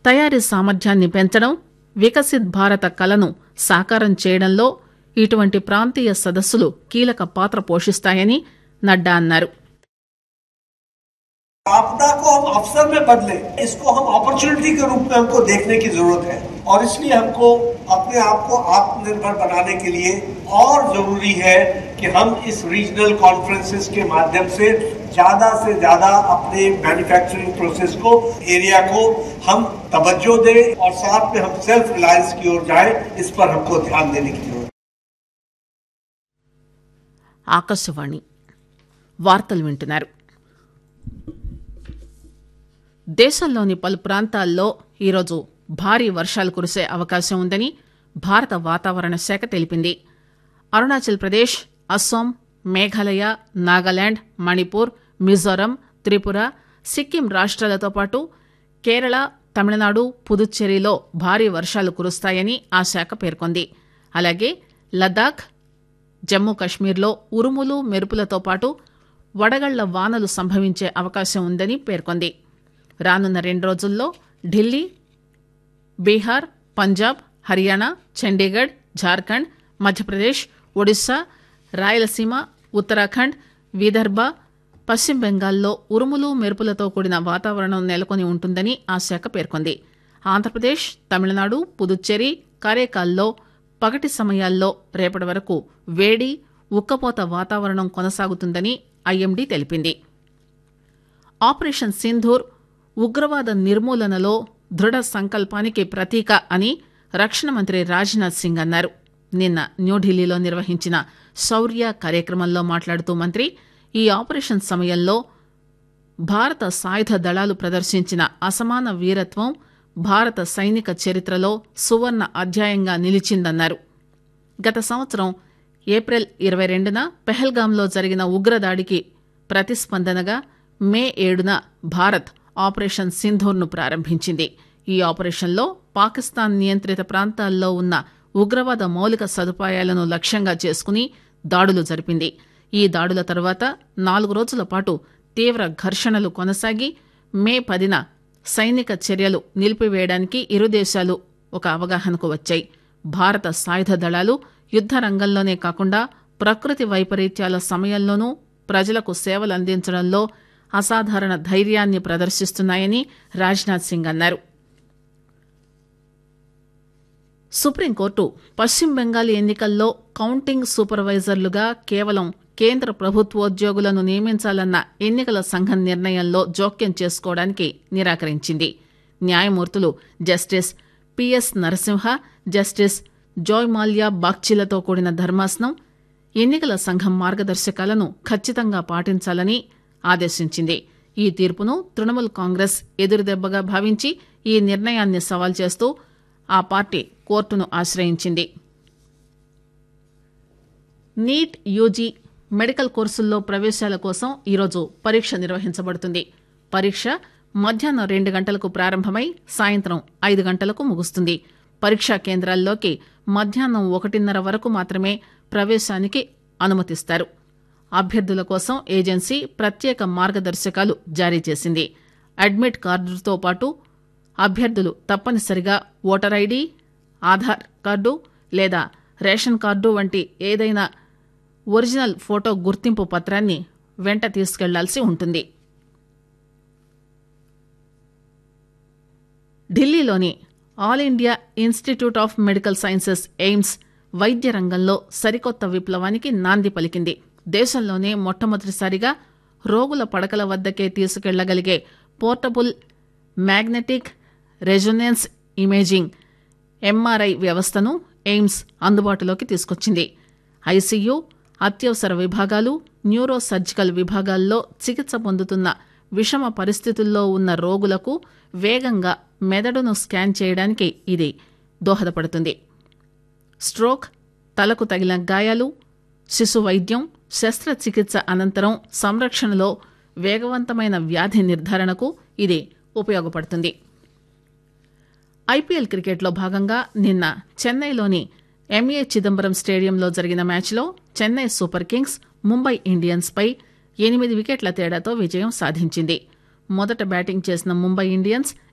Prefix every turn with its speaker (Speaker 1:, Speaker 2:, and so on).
Speaker 1: తయారీ సామర్థ్యాన్ని పెంచడం వికసిత్ భారత కలను సాకారం చేయడంలో ఇటువంటి ప్రాంతీయ సదస్సులు కీలక పాత్ర పోషిస్తాయని నడ్డా అన్నారు
Speaker 2: आपदा को हम अवसर में बदले इसको हम अपॉर्चुनिटी के रूप में हमको देखने की जरूरत है और इसलिए हमको अपने आप को आत्मनिर्भर बनाने के लिए और जरूरी है कि हम इस रीजनल कॉन्फ्रेंसेस के माध्यम से ज्यादा से ज्यादा अपने मैन्युफैक्चरिंग प्रोसेस को एरिया को हम तवज्जो दें और साथ में हम सेल्फ रिलायंस की ओर जाएं इस पर हमको ध्यान देने की जरूरत है
Speaker 1: ఆకాశవాణి వార్తలు వింటున్నారు దేశంలోని పలు ప్రాంతాల్లో ఈరోజు భారీ వర్షాలు కురిసే అవకాశం ఉందని భారత వాతావరణ శాఖ తెలిపింది అరుణాచల్ ప్రదేశ్ అస్సాం మేఘాలయ నాగాలాండ్ మణిపూర్ మిజోరం త్రిపుర సిక్కిం రాష్ట్రాలతో పాటు కేరళ తమిళనాడు పుదుచ్చేరిలో భారీ వర్షాలు కురుస్తాయని ఆ శాఖ పేర్కొంది అలాగే లద్దాఖ్ జమ్మూ కశ్మీర్లో ఉరుములు మెరుపులతో పాటు వడగళ్ల వానలు సంభవించే అవకాశం ఉందని పేర్కొంది రానున్న రెండు రోజుల్లో ఢిల్లీ బీహార్ పంజాబ్ హర్యానా చండీగఢ్ జార్ఖండ్ మధ్యప్రదేశ్ ఒడిశా రాయలసీమ ఉత్తరాఖండ్ విదర్భ పశ్చిమ బెంగాల్లో ఉరుములు మెరుపులతో కూడిన వాతావరణం నెలకొని ఉంటుందని ఆ శాఖ పేర్కొంది ఆంధ్రప్రదేశ్ తమిళనాడు పుదుచ్చేరి కారేకాల్లో పగటి సమయాల్లో రేపటి వరకు వేడి ఉక్కపోత వాతావరణం కొనసాగుతుందని ఐఎండీ తెలిపింది ఆపరేషన్ సింధూర్ ఉగ్రవాద నిర్మూలనలో దృఢ సంకల్పానికి ప్రతీక అని రక్షణ మంత్రి రాజ్నాథ్ సింగ్ అన్నారు నిన్న న్యూఢిల్లీలో నిర్వహించిన శౌర్య కార్యక్రమంలో మాట్లాడుతూ మంత్రి ఈ ఆపరేషన్ సమయంలో భారత సాయుధ దళాలు ప్రదర్శించిన అసమాన వీరత్వం భారత సైనిక చరిత్రలో సువర్ణ అధ్యాయంగా నిలిచిందన్నారు గత సంవత్సరం ఏప్రిల్ ఇరవై రెండున పెహల్గాంలో జరిగిన ఉగ్రదాడికి ప్రతిస్పందనగా మే ఏడున భారత్ ఆపరేషన్ సింధూర్ను ప్రారంభించింది ఈ ఆపరేషన్లో పాకిస్తాన్ నియంత్రిత ప్రాంతాల్లో ఉన్న ఉగ్రవాద మౌలిక సదుపాయాలను లక్ష్యంగా చేసుకుని దాడులు జరిపింది ఈ దాడుల తర్వాత నాలుగు రోజుల పాటు తీవ్ర ఘర్షణలు కొనసాగి మే పదిన సైనిక చర్యలు నిలిపివేయడానికి ఇరు దేశాలు ఒక అవగాహనకు వచ్చాయి భారత సాయుధ దళాలు యుద్ద రంగంలోనే కాకుండా ప్రకృతి వైపరీత్యాల సమయంలోనూ ప్రజలకు సేవలు అందించడంలో అసాధారణ ధైర్యాన్ని ప్రదర్శిస్తున్నాయని రాజ్నాథ్ సింగ్ అన్నారు సుప్రీంకోర్టు పశ్చిమ బెంగాల్ ఎన్నికల్లో కౌంటింగ్ సూపర్వైజర్లుగా కేవలం కేంద్ర ప్రభుత్వోద్యోగులను నియమించాలన్న ఎన్నికల సంఘం నిర్ణయంలో జోక్యం చేసుకోవడానికి నిరాకరించింది న్యాయమూర్తులు justice P S Narasimha justice Joymalya బాగ్చిలతో కూడిన ధర్మాసనం ఎన్నికల సంఘం మార్గదర్శకాలను ఖచ్చితంగా పాటించాలని ఆదేశించింది ఈ తీర్పును తృణమూల్ కాంగ్రెస్ ఎదురుదెబ్బగా భావించి ఈ నిర్ణయాన్ని సవాల్ చేస్తూ ఆ పార్టీ కోర్టును ఆశ్రయించింది నీట్ యూజీ మెడికల్ కోర్సుల్లో ప్రవేశాల కోసం ఈరోజు పరీక్ష నిర్వహించబడుతుంది పరీక్ష మధ్యాహ్నం రెండు గంటలకు ప్రారంభమై సాయంత్రం ఐదు గంటలకు ముగుస్తుంది పరీక్షా కేంద్రాల్లోకి మధ్యాహ్నం ఒకటిన్నర వరకు మాత్రమే ప్రవేశానికి అనుమతిస్తారు అభ్యర్థుల కోసం ఏజెన్సీ ప్రత్యేక మార్గదర్శకాలు జారీ చేసింది అడ్మిట్ కార్డుతో పాటు అభ్యర్థులు తప్పనిసరిగా ఓటర్ ఐడి ఆధార్ కార్డు లేదా రేషన్ కార్డు వంటి ఏదైనా ఒరిజినల్ ఫోటో గుర్తింపు పత్రాన్ని వెంట తీసుకెళ్లాల్సి ఉంటుంది ఢిల్లీలోని all India institute of medical sciences AIIMS వైద్య రంగంలో సరికొత్త విప్లవానికి నాంది పలికింది దేశంలోనే మొట్టమొదటిసారిగా రోగుల పడకల వద్దకే తీసుకెళ్లగలిగే portable magnetic resonance imaging MRI వ్యవస్థను ఎయిమ్స్ అందుబాటులోకి తీసుకొచ్చింది ఐసీయూ అత్యవసర విభాగాలు న్యూరో సర్జికల్ విభాగాల్లో చికిత్స పొందుతున్న విషమ పరిస్థితుల్లో ఉన్న రోగులకు వేగంగా మెదడును స్కాన్ చేయడానికి ఇది దోహదపడుతుంది స్ట్రోక్ తలకు తగిలిన గాయాలు శిశు వైద్యం శస్త్రచికిత్స అనంతరం సంరక్షణలో వేగవంతమైన వ్యాధి నిర్ధారణకు ఇది ఉపయోగపడుతుంది ఐపీఎల్ క్రికెట్లో భాగంగా నిన్న చెన్నైలోని ఎంఏ చిదంబరం స్టేడియంలో జరిగిన మ్యాచ్లో Chennai Super Kings Mumbai Indians పై ఎనిమిది వికెట్ల తేడాతో విజయం సాధించింది మొదట బ్యాటింగ్ చేసిన ముంబై ఇండియన్స్